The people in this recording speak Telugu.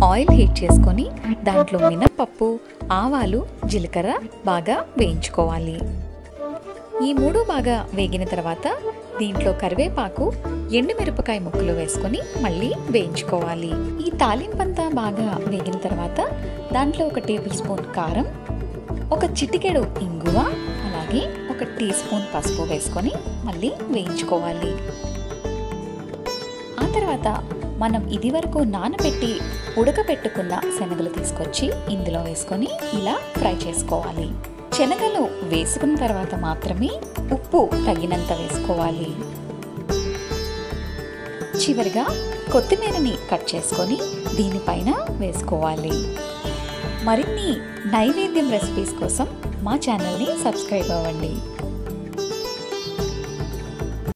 ఆయిల్ హీట్ చేసుకొని దాంట్లో మినప్పప్పు ఆవాలు జీలకర్ర బాగా వేయించుకోవాలి ఈ మూడు బాగా వేగిన తర్వాత దీంట్లో కరివేపాకు ఎండుమిరపకాయ ముక్కలు వేసుకొని మళ్ళీ వేయించుకోవాలి ఈ తాలింపంతా బాగా వేగిన తర్వాత దాంట్లో ఒక టేబుల్ స్పూన్ కారం ఒక చిటికెడు ఇంగువ అలాగే ఒక టీ స్పూన్ పసుపు వేసుకొని మళ్ళీ వేయించుకోవాలి ఆ తర్వాత మనం ఇదివరకు నానబెట్టి ఉడకబెట్టుకున్న శనగలు తీసుకొచ్చి ఇందులో వేసుకొని ఇలా ఫ్రై చేసుకోవాలి శనగలు వేసుకున్న తర్వాత మాత్రమే ఉప్పు తగినంత వేసుకోవాలి చివరిగా కొత్తిమీరని కట్ చేసుకొని దీనిపైన వేసుకోవాలి మరిన్ని నైవేద్యం రెసిపీస్ కోసం మా ఛానల్ని సబ్స్క్రైబ్ అవ్వండి